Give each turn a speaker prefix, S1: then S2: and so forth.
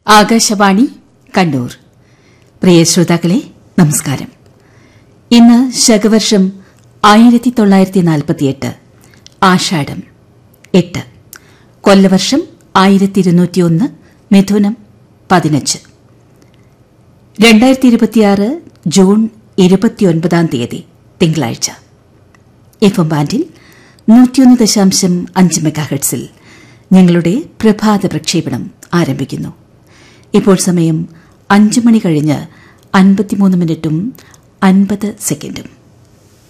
S1: ആകാശവാണി കണ്ണൂർ പ്രിയ ശ്രോതാക്കളെ നമസ്കാരം ഇന്ന് ശകവർഷം ആയിരത്തി തൊള്ളായിരത്തി നാൽപ്പത്തിയെട്ട് ആഷാഢം എട്ട് കൊല്ലവർഷം ആയിരത്തി ഇരുന്നൂറ്റിയൊന്ന് മിഥുനം പതിനഞ്ച് രണ്ടായിരത്തി ഇരുപത്തിയാറ് ജൂൺ ഇരുപത്തിയൊൻപതാം തീയതി തിങ്കളാഴ്ച എഫ് എം ബാൻഡിൽ നൂറ്റിയൊന്ന് ദശാംശം അഞ്ച് മെഗാഹെഡ്സിൽ ഞങ്ങളുടെ പ്രഭാത പ്രക്ഷേപണം ആരംഭിക്കുന്നു ഇപ്പോൾ സമയം അഞ്ച് മണി കഴിഞ്ഞ് അൻപത്തിമൂന്ന് മിനിറ്റും അൻപത് സെക്കൻഡും